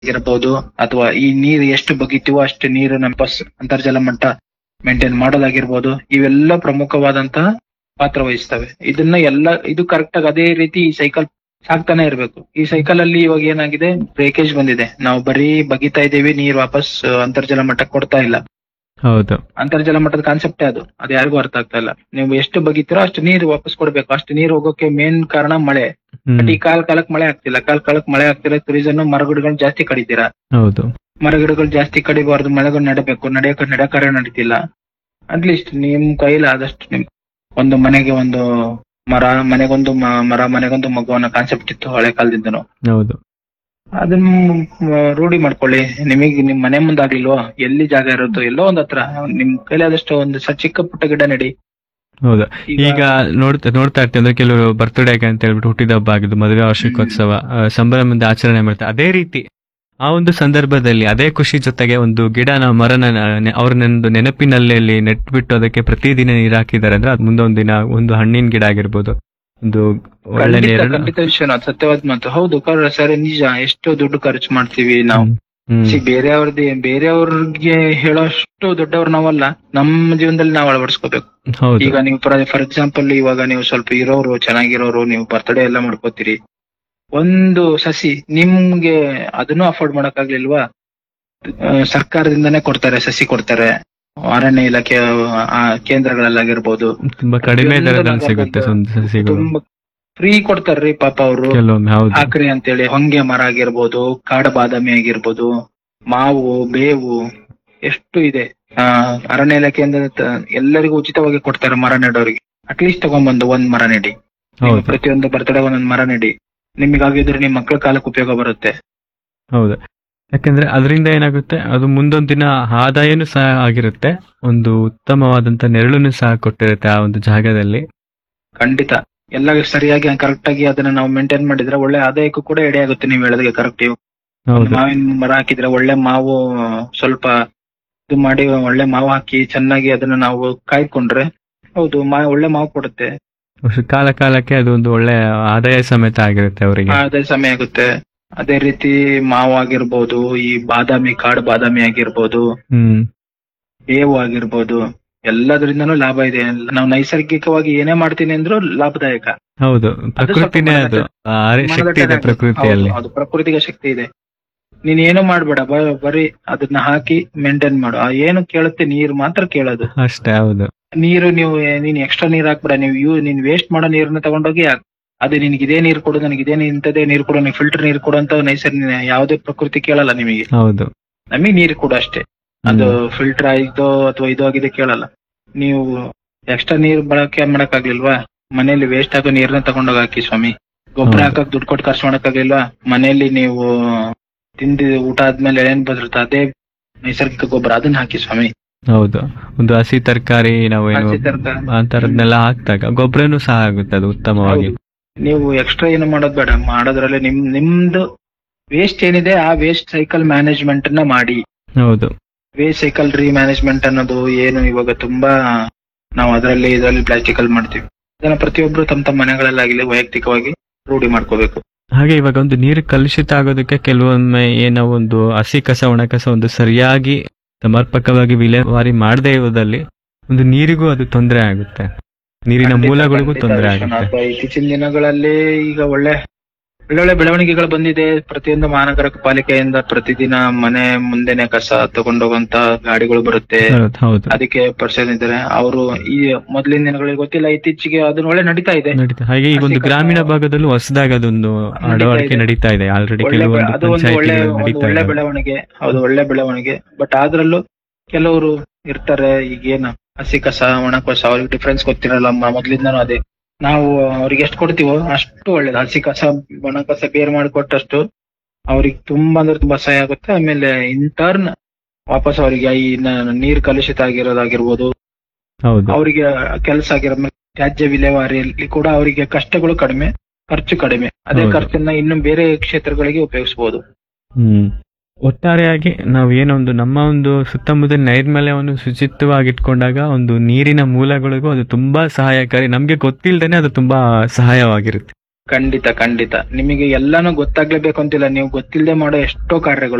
ಇರಬಹುದು ಅಥವಾ ಈ ನೀರು ಎಷ್ಟು ಬಗಿತೀವೋ ಅಷ್ಟು ನೀರು ನಮ್ಮ ಪಸ್ ಅಂತರ್ಜಲ ಮಟ್ಟ ಮೇಂಟೈನ್ ಮಾಡೋದಾಗಿರ್ಬೋದು ಇವೆಲ್ಲ ಪ್ರಮುಖವಾದಂತಹ ಪಾತ್ರ ವಹಿಸ್ತವೆ ಇದನ್ನ ಎಲ್ಲ ಇದು ಕರೆಕ್ಟ್ ಆಗಿ ಅದೇ ರೀತಿ ಈ ಸೈಕಲ್ ಸಾಕ್ತಾನೆ ಇರ್ಬೇಕು ಈ ಸೈಕಲ್ ಅಲ್ಲಿ ಇವಾಗ ಏನಾಗಿದೆ ಬ್ರೇಕೇಜ್ ಬಂದಿದೆ ನಾವು ಬರೀ ಬಗಿತಾ ಇದೀವಿ ನೀರ್ ವಾಪಸ್ ಆ, ಅಂತರ್ಜಲ ಮಟ್ಟಕ್ಕೆ ಕೊಡ್ತಾ ಇಲ್ಲ ಹೌದು ಅಂತರ್ಜಲ ಮಟ್ಟದ ಕಾನ್ಸೆಪ್ಟೇ ಅದು ಅದು ಯಾರಿಗೂ ಅರ್ಥ ಆಗ್ತಾ ಇಲ್ಲ ನೀವು ಎಷ್ಟು ಬಗಿತೀರೋ ಅಷ್ಟು ನೀರು ವಾಪಸ್ ಕೊಡ್ಬೇಕು ಅಷ್ಟು ನೀರು ಹೋಗೋಕೆ ಮೇನ್ ಕಾರಣ ಮಳೆ ಹ್ಮ್ ಬಟ್ ಈ ಕಾಲ್ ಕಾಲಕ್ ಮಳೆ ಆಗ್ತಿಲ್ಲ ಕಾಲ್ ಕಾಲಕ್ ಮಳೆ ಆಗ್ತಿಲ್ಲ ರೀಸನ್ ಮರಗಿಡಗಳು ಜಾಸ್ತಿ ಕಡಿತೀರಾ ಹೌದು ಮರಗಿಡಗಳು ಜಾಸ್ತಿ ಕಡಿಬಾರ್ದು ಮಳೆಗಳು ನೆಡಬೇಕು ನಡೆಯಕ ನಡೆ ಕಾರ್ಯ ನಡೀತಿಲ್ಲ ಅಟ್ಲೀಸ್ಟ್ ನಿಮ್ ಕೈಲಿ ಆದಷ್ಟು ನಿಮ್ ಒಂದು ಮನೆಗೆ ಒಂದು ಮರ ಮನೆಗೊಂದು ಮ- ಮರ ಮನೆಗೊಂದು ಮಗು ಅನ್ನೋ ಕಾನ್ಸೆಪ್ಟ್ ಇತ್ತು ಹಳೆ ಕಾಲದಿಂದನು ಹೌದು ಅದನ್ನ ಮ್, ರೂಢಿ ಮಾಡ್ಕೊಳ್ಳಿ ನಿಮಗೆ ನಿಮ್ ಮನೆ ಮುಂದಾಗ್ಲಿಲ್ವೋ ಎಲ್ಲಿ ಜಾಗ ಇರುತ್ತೋ ಎಲ್ಲೋ ಒಂದ್ ಹತ್ರ ನಿಮ್ ಕೈಲಿ ಆದಷ್ಟು ಒಂದು ಸ ಚಿಕ್ಕ ಪುಟ್ಟ ಗಿಡ ನೆಡಿ ಹೌದು ಈಗ ನೋಡ್ತಾ ನೋಡ್ತಾ ಇರ್ತೀವಿ ಅಂದ್ರೆ ಕೆಲವರು ಬರ್ತ್ಡೇ ಅಂತ ಹೇಳ್ಬಿಟ್ಟು ಹುಟ್ಟಿದ ಹಬ್ಬ ಆಗಿದ್ದು ಮದುವೆ ವಾರ್ಷಿಕೋತ್ಸವ ಆ, ಸಂಭ್ರಮದಿಂದ ಆಚರಣೆ ಮಾಡ್ತಾರೆ ಅದೇ ರೀತಿ ಆ ಒಂದು ಸಂದರ್ಭದಲ್ಲಿ ಅದೇ ಖುಷಿ ಜೊತೆಗೆ ಒಂದು ಗಿಡನ ಮರನ ನೆ- ಅವ್ರ ನೆನ್ದು ನೆನಪಿನಲ್ಲಿ ನೆಟ್ಬಿಟ್ಟು ಅದಕ್ಕೆ ಪ್ರತಿದಿನ ನೀರ್ ಹಾಕಿದ್ದಾರೆ ಅಂದ್ರೆ ಅದು ಮುಂದೊಂದ್ ದಿನ ಒಂದು ಹಣ್ಣಿನ ಗಿಡ ಆಗಿರ್ಬೋದು ಒಂದು ಒಳ್ಳೆ ಖಂಡಿತ ನೇರಳು ಖಂಡಿತ ವಿಷಯ ಅದು ಸತ್ಯವಾದ ಮಾತು ಹೌದು ಕರ್ ಸರಿ ನಿಜ ಎಷ್ಟು ದುಡ್ಡು ಖರ್ಚು ಮಾಡ್ತೀವಿ ನಾವು ಹ್ಮ್ ಸಿ ಬೇರೆಯವ್ರದ್ದು ಬೇರೆಯವ್ರಿಗೆ ಹೇಳೋಷ್ಟು ದೊಡ್ಡವ್ರು ನಾವಲ್ಲ ನಮ್ಮ ಜೀವನದಲ್ಲಿ ನಾವು ಅಳವಡಿಸ್ಕೋಬೇಕು ಹೌದು ಈಗ ನೀವು ಫಾರ್ ಎಕ್ಸಾಂಪಲ್ ಇವಾಗ ನೀವು ಸ್ವಲ್ಪ ಇರೋರು ಚೆನ್ನಾಗಿರೋರು ನೀವು ಬರ್ತ್ಡೇ ಎಲ್ಲ ಮಾಡ್ಕೋತೀರಿ ಒಂದು ಸಸಿ ನಿಮ್ಗೆ ಅದನ್ನು ಅಫೋರ್ಡ್ ಮಾಡಕ್ಕಾಗ್ಲಿಲ್ವಾ ಆ, ಸರ್ಕಾರದಿಂದನೇ ಕೊಡ್ತಾರೆ ಸಸಿ ಕೊಡ್ತಾರೆ ಅರಣ್ಯ ಇಲಾಖೆ ಆ, ಕೇಂದ್ರಗಳಲ್ಲಾಗಿರ್ಬೋದು ತುಂಬಾ ಕಡಿಮೆ ಪ್ರತಿಯೊಂದು ದರದಲ್ಲಿ ಸಿಗುತ್ತೆ ನಗರದಲ್ಲಿ ಒಂದು ಸಸಿಗಳು ತುಂಬಾ ಫ್ರೀ ಕೊಡ್ತಾರ್ರಿ ಪಾಪ ಅವರು ಕೆಲವೊಮ್ಮೆ ಹೌದು ಆಕ್ರಿ ಅಂತೇಳಿ ಹೊಂಗೆ ಮರ ಆಗಿರ್ಬೋದು ಕಾಡು ಬಾದಾಮಿ ಆಗಿರ್ಬೋದು ಮಾವು ಬೇವು ಎಷ್ಟು ಇದೆ ಆ ಅರಣ್ಯ ಇಲಾಖೆಯಿಂದ ತ- ಎಲ್ಲರಿಗೂ ಉಚಿತವಾಗಿ ಕೊಡ್ತಾರೆ ಮರ ನೆಡೋರಿಗೆ ಅಟ್ಲೀಸ್ಟ್ ತಗೊಂಡ್ಬಂದು ಒಂದ್ ಮರ ನೆಡಿ ನಿಮ್ಮ ಹೌದು ಪ್ರತಿಯೊಂದು ಬರ್ತಡೇ ಒಂದೊಂದ್ ಮರ ನೆಡಿ ನಿಮಗಾಗಿದ್ರೆ ನಿಮ್ ಮಕ್ಕಳ ಕಾಲಕ್ಕೆ ಉಪಯೋಗ ಬರುತ್ತೆ ಹೌದು ಯಾಕಂದ್ರೆ ಅದರಿಂದ ಏನಾಗುತ್ತೆ ಅದು ಮುಂದೊಂದ್ ದಿನ ಆದಾಯನೂ ಸಹ ಆಗಿರುತ್ತೆ ಒಂದು ಉತ್ತಮವಾದಂತ ನೆರಳನ್ನು ಸಹ ಕೊಟ್ಟಿರುತ್ತೆ ಆ ಒಂದು ಜಾಗದಲ್ಲಿ ಖಂಡಿತ ಎಲ್ಲ ಸರಿಯಾಗಿ ಕರೆಕ್ಟ್ ಆಗಿ ಅದನ್ನ ನಾವು ಮೇಂಟೈನ್ ಮಾಡಿದ್ರೆ ಒಳ್ಳೆ ಆದಾಯಕ್ಕೂ ಕೂಡ ಎಡೆ ಆಗುತ್ತೆ ನೀವು ಹೇಳೋದಕ್ಕೆ ಕರೆಕ್ಟ್ ಹೌದು ಮಾವಿನ ಮರ ಹಾಕಿದ್ರೆ ಒಳ್ಳೆ ಮಾವು ಸ್ವಲ್ಪ ಇದು ಮಾಡಿ ಒಳ್ಳೆ ಮಾವು ಹಾಕಿ ಚೆನ್ನಾಗಿ ಅದನ್ನ ನಾವು ಕಾಯ್ಕೊಂಡ್ರೆ ಹೌದು ಮಾ ಒಳ್ಳೆ ಮಾವು ಕೊಡುತ್ತೆ ವರ್ಷ- ಕಾಲ ಕಾಲಕ್ಕೆ ಅದು ಒಂದು ಒಳ್ಳೆ ಆದಾಯ ಸಮೇತ ಆಗಿರುತ್ತೆ ಅವರಿಗೆ ಅದೇ ಸಮಯ ಆಗುತ್ತೆ ಅದೇ ರೀತಿ ಮಾವು ಆಗಿರ್ಬೋದು ಈ ಬಾದಾಮಿ ಕಾಡು ಬಾದಾಮಿ ಆಗಿರ್ಬೋದು ಹ್ಮ್ ಬೇವು ಆಗಿರ್ಬೋದು ಎಲ್ಲದರಿಂದನೂ ಲಾಭ ಇದೆ ನಾವು ನೈಸರ್ಗಿಕವಾಗಿ ಏನೇ ಮಾಡ್ತೀನಿ ಅಂದ್ರೂ ಲಾಭದಾಯಕ ಹೌದು ಸ್ವಲ್ಪ ಪ್ರಕೃತಿನೇ ಅದು ಮನದಟ್ಟ- ಆ ಶಕ್ತಿ ಇದೆ ಮನದಟ್ಟನೆ ಪ್ರಕೃತಿಯಲ್ಲಿ ಹೌದು, ಹೌದು ಪ್ರಕೃತಿಗೆ ಶಕ್ತಿ ಇದೆ ನೀನ್ ಏನು ಮಾಡ್ಬೇಡ ಬ- ಬರೀ ಅದನ್ನ ಹಾಕಿ ಮೇಂಟೈನ್ ಮಾಡು ಆ ಏನು ಕೇಳುತ್ತೆ ನೀರು ಮಾತ್ರ ಕೇಳೋದು ಅಷ್ಟೇ ಹೌದು ನೀರು ನೀವು ನೀನ್ ಎಕ್ಸ್ಟ್ರಾ ನೀರ್ ಹಾಕ್ಬೇಡ ನೀವು ಯೂ ನೀನ್ ವೇಸ್ಟ್ ಮಾಡೋ ನೀರನ್ನ ತಗೊಂಡೋಗಿ ಹಾಕ್ ಅದು ನಿನ್ಗೆ ಇದೇ ನೀರು ಕೊಡು ನನಗೆ ಇದೇ ನೀ- ಇಂಥದೇ ನೀರು ಕೊಡು ನೀವು ಫಿಲ್ಟರ್ ನೀರು ಕೊಡು ಅಂತ ನೈಸರ್ಗಿಕ ಯಾವುದೇ ಪ್ರಕೃತಿ ಕೇಳಲ್ಲ ನಿಮಗೆ ಹೌದು ನಮಗೆ ನೀರು ಕೊಡು ಅಷ್ಟೇ ಅದು ಫಿಲ್ಟರ್ ಆಯ್ತೋ ಅಥವಾ ಇದು ಆಗಿದೆ ಕೇಳಲ್ಲ ನೀವು ಎಕ್ಸ್ಟ್ರಾ ನೀರು ಬಳಕೆ ಮಾಡಕ್ಕಾಗ್ಲಿಲ್ವಾ ಮನೆಯಲ್ಲಿ ವೇಸ್ಟ್ ಆಗೋ ನೀರನ್ನ ತಗೊಂಡೋಗಿ ಹಾಕಿ ಸ್ವಾಮಿ ಗೊಬ್ಬರ ಹೌದು. ಹಾಕಕ್ ದುಡ್ಡು ಕೊಟ್ಟು ಖರ್ಚು ಮಾಡಕ್ಕಾಗ್ಲಿಲ್ವಾ ಮನೆಯಲ್ಲಿ ನೀವು ತಿಂದಿ ಊಟ ಆದ್ಮೇಲೆ ಏನ್ ಬದಿರುತ್ತೆ ಅದೇ ನೈಸರ್ಗಿಕ ಗೊಬ್ಬರ ಅದನ್ನ ಹಾಕಿ ಸ್ವಾಮಿ ಹೌದು ಒಂದು ಹಸಿ ತರಕಾರಿ ನಾವೇನು ಹಸಿ ತರಕಾರಿ. ಅಂತರದ್ನೆಲ್ಲ ಹಾಕ್ದಾಗ ಗೊಬ್ಬರನು ಸಹ ಆಗುತ್ತೆ ಅದು ಉತ್ತಮವಾಗಿ ಹೌದು. ನೀವು ಎಕ್ಸ್ಟ್ರಾ ಏನು ಮಾಡೋದ್ ಬೇಡ ಮಾಡೋದ್ರಲ್ಲಿ ನಿಮ್ ನಿಮ್ದು ವೇಸ್ಟ್ ಏನಿದೆ ಆ ವೇಸ್ಟ್ ಸೈಕಲ್ ಮ್ಯಾನೇಜ್ಮೆಂಟ್ ನ ಮಾಡಿ ಹೌದು ವೇಸ್ಟ್ ಸೈಕಲ್ ರೀ ಮ್ಯಾನೇಜ್ಮೆಂಟ್ ಅನ್ನೋದು ಏನು ಇವಾಗ ತುಂಬಾ ನಾವು ಅದರಲ್ಲಿ ಇದರಲ್ಲಿ ಪ್ಲಾಸ್ಟಿಕ್ ಅಲ್ಲಿ ಮಾಡ್ತೀವಿ ಅದನ್ನ ಪ್ರತಿಯೊಬ್ರು ತಮ್ಮ ತಮ್ಮ ಮನೆಗಳಲ್ಲಾಗಲಿ ವೈಯಕ್ತಿಕವಾಗಿ ರೂಢಿ ಮಾಡ್ಕೋಬೇಕು ಹಾಗೆ ಇವಾಗ ಒಂದು ನೀರು ಕಲುಷಿತ ಆಗೋದಕ್ಕೆ ಕೆಲವೊಮ್ಮೆ ಏನೋ ಒಂದು ಹಸಿ ಕಸ ಒಣ ಕಸ ಒಂದು ಸರಿಯಾಗಿ ಸಮರ್ಪಕವಾಗಿ ವಿಲೇವಾರಿ ಮಾಡದೇ ಇರೋದಲ್ಲಿ ಒಂದು ನೀರಿಗೂ ಅದು ತೊಂದರೆ ಆಗುತ್ತೆ ನೀರಿನ ಖಂಡಿತ, ಮೂಲಗಳಿಗೂ ಖಂಡಿತ ತೊಂದರೆ ವಿಶ್ವನಾಥ್. ಆಗುತ್ತೆ ಇತ್ತೀಚಿನ ದಿನಗಳಲ್ಲಿ ಈಗ ಒಳ್ಳೆ ಒಳ್ಳೊಳ್ಳೆ ಬೆಳವಣಿಗೆಗಳು ಬಂದಿದೆ ಪ್ರತಿಯೊಂದು ಮಹಾನಗರ ಪಾಲಿಕೆಯಿಂದ ಪ್ರತಿದಿನ ಮನೆ ಮುಂದೆನೆ ಕಸ ತಗೊಂಡೋಗಂತ ಗಾಡಿಗಳು ಬರುತ್ತೆ ಹೌದು, ಹೌದು ಅದಕ್ಕೆ ಪರ್ಸನ್ ಇದ್ದಾರೆ ಅವರು ಈ ಮೊದಲಿನ ದಿನಗಳಿಗೆ ಗೊತ್ತಿಲ್ಲ ಇತ್ತೀಚೆಗೆ ಅದನ್ನ ಒಳ್ಳೆ ನಡೀತಾ ಇದೆ ನಡೀತಾ ಹಾಗೆ ಈಗ ಒಂದು ಹಸಿ ಕಸ- ಗ್ರಾಮೀಣ ಭಾಗದಲ್ಲೂ ಹೊಸದಾಗಿ ಅದೊಂದು ಅಳವಡಿಕೆ ಇದೆ. ನಡೀತಾ ಇದೆ ಆಲ್ರೆಡಿ ಒಳ್ಳೆ ಬೆ- ಕೆಲವೊಂದು ಅದು ಒಂದು ಒಳ್ಳೆ ಪಂಚಾಯತಿಗಳು ಒಂದು ನಡೀತಾ ಒಳ್ಳೆ ಇದೆ ಬೆಳವಣಿಗೆ ಹೌದು ಒಳ್ಳೆ ಬೆಳವಣಿಗೆ ಬಟ್ ಅದ್ರಲ್ಲೂ ಕೆಲವರು ಇರ್ತಾರೆ ಈಗೇನು ಹಸಿ ಕಸ ಒಣ ಕಸ ಅವ್ರಿಗೆ ಡಿಫ್ರೆನ್ಸ್ ಗೊತ್ತಿರಲ್ಲ ಮ- ಮೊದ್ಲಿಂದಾನು ಅದೇ ನಾವು ಅವ್ರಿಗೆ ಎಷ್ಟು ಕೊಡ್ತೀವೋ ಅಷ್ಟು ಒಳ್ಳೇದು ಹಸಿ ಕಸ ಒಣ ಕಸ ಬೇರ್ ಮಾಡಿಕೊಟ್ಟಷ್ಟು ಅವ್ರಿಗೆ ತುಂಬಾ ಅಂದ್ರೆ ತುಂಬಾ ಸಹಾಯ ಆಗುತ್ತೆ ಆಮೇಲೆ ಇಂಟರ್ನ್ ವಾಪಸ್ ಅವರಿಗೆ ಈ ನ- ನೀರ್ ಕಲುಷಿತ ಆಗಿರೋದಾಗಿರ್ಬೋದು ಹೌದು ಅವರಿಗೆ ಕೆಲಸ ಆಗಿರೋ ತ್ಯಾಜ್ಯ ವಿಲೇವಾರಿಯಲ್ಲಿ ಕೂಡ ಅವರಿಗೆ ಕಷ್ಟಗಳು ಕಡಿಮೆ ಖರ್ಚು ಕಡಿಮೆ ಅದೇ ಹೌದು. ಖರ್ಚನ್ನ ಇನ್ನು ಬೇರೆ ಕ್ಷೇತ್ರಗಳಿಗೆ ಉಪಯೋಗಿಸಬಹುದು ಹ್ಮ್ ಒಟ್ಟಾರೆಯಾಗಿ ನಾವು ಏನೊಂದು ನಮ್ಮ ಒಂದು ಸುತ್ತಮುತ್ತಲಿನ ನೈರ್ಮಲ್ಯವನ್ನು ಶುಚಿತ್ವವಾಗಿಟ್ಕೊಂಡಾಗ ಒಂದು ನೀರಿನ ಮೂಲಗಳಿಗೂ ಅದು ತುಂಬಾ ಸಹಾಯಕಾರಿ ನಮ್ಗೆ ಗೊತ್ತಿಲ್ದೇನೆ ಅದು ತುಂಬಾ ಸಹಾಯವಾಗಿರುತ್ತೆ ಖಂಡಿತ ಖಂಡಿತ ನಿಮಗೆ ಎಲ್ಲಾನು ಗೊತ್ತಾಗ್ಲೇಬೇಕು ಅಂತಿಲ್ಲ ನೀವು ಗೊತ್ತಿಲ್ಲದೆ ಮಾಡೋ ಎಷ್ಟೋ ಕಾರ್ಯಗಳು